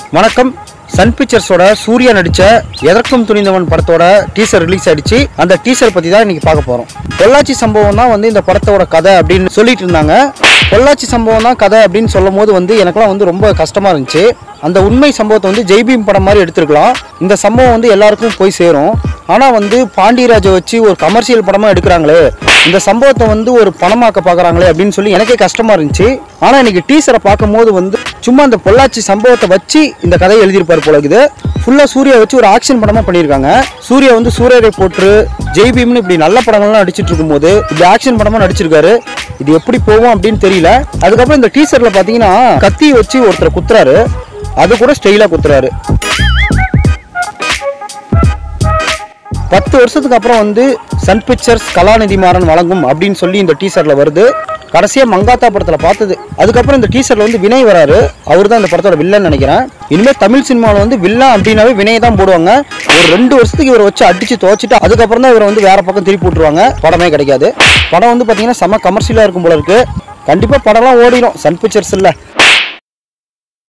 வணக்கம் சன் பிக்சர்ஸோட சூர்யா நடிச்ச எதற்கும் துணிந்தவன் படத்தோட டீசர் ரிலீஸ் ஆயிடுச்சு அந்த டீசர் பத்தி தான் இன்னைக்கு பார்க்க போறோம் பொள்ளாச்சி சம்பவம் தான் வந்து இந்த படத்தோட கதை அப்படின்னு சொல்லிட்டு இருந்தாங்க பொள்ளாச்சி சம்பவம் தான் கதை அப்படின்னு சொல்லும் போது வந்து எனக்குலாம் வந்து ரொம்ப கஷ்டமா இருந்துச்சு அந்த உண்மை சம்பவத்தை வந்து ஜெய்பீம் படம் மாதிரி எடுத்திருக்கலாம் இந்த சம்பவம் வந்து எல்லாருக்கும் போய் சேரும் ஆனால் வந்து பாண்டியராஜை வச்சு ஒரு கமர்ஷியல் படமாக எடுக்கிறாங்களே இந்த சம்பவத்தை வந்து ஒரு பணமாக்க பார்க்குறாங்களே அப்படின்னு சொல்லி எனக்கே கஷ்டமாக இருந்துச்சு ஆனால் இன்னைக்கு டீசரை பார்க்கும்போது வந்து சும்மா அந்த பொள்ளாச்சி சம்பவத்தை வச்சு இந்த கதையை எழுதியிருப்பார் போல இருக்குது ஃபுல்லாக சூர்யா வச்சு ஒரு ஆக்ஷன் படமாக பண்ணியிருக்காங்க சூர்யா வந்து சூரியரை போட்டு ஜெய்பீம்னு இப்படி நல்ல படங்கள்லாம் நடிச்சிட்டு இருக்கும்போது இப்படி ஆக்ஷன் படமாக நடிச்சிருக்காரு இது எப்படி போகும் அப்படின்னு தெரியல அதுக்கப்புறம் இந்த டீசரில் பார்த்தீங்கன்னா கத்தி வச்சு ஒருத்தரை குத்துறாரு அது கூட ஸ்டைலாக குத்துறாரு பத்து வருஷத்துக்கு அப்புறம் வந்து சன் பிக்சர்ஸ் கலாநிதி மாறன் வழங்கும் அப்படின்னு சொல்லி இந்த டீசரில் வருது கடைசியாக மங்காத்தா படத்தில் பார்த்தது அதுக்கப்புறம் இந்த டீசரில் வந்து வினய் வராரு அவர் தான் இந்த படத்தோட வில்லன் நினைக்கிறேன் இனிமேல் தமிழ் சினிமாவில் வந்து வில்லன் அப்படின்னாவே வினய் தான் போடுவாங்க ஒரு ரெண்டு வருஷத்துக்கு இவரை வச்சு அடிச்சு துவச்சிட்டு அதுக்கப்புறம் தான் இவரை வந்து வேற பக்கம் திருப்பி விட்டுருவாங்க படமே கிடைக்காது படம் வந்து பார்த்தீங்கன்னா செம கமர்ஷியலாக இருக்கும் போல இருக்கு கண்டிப்பாக படம்லாம் ஓடிடும் சன் பிக்சர்ஸ் இல்லை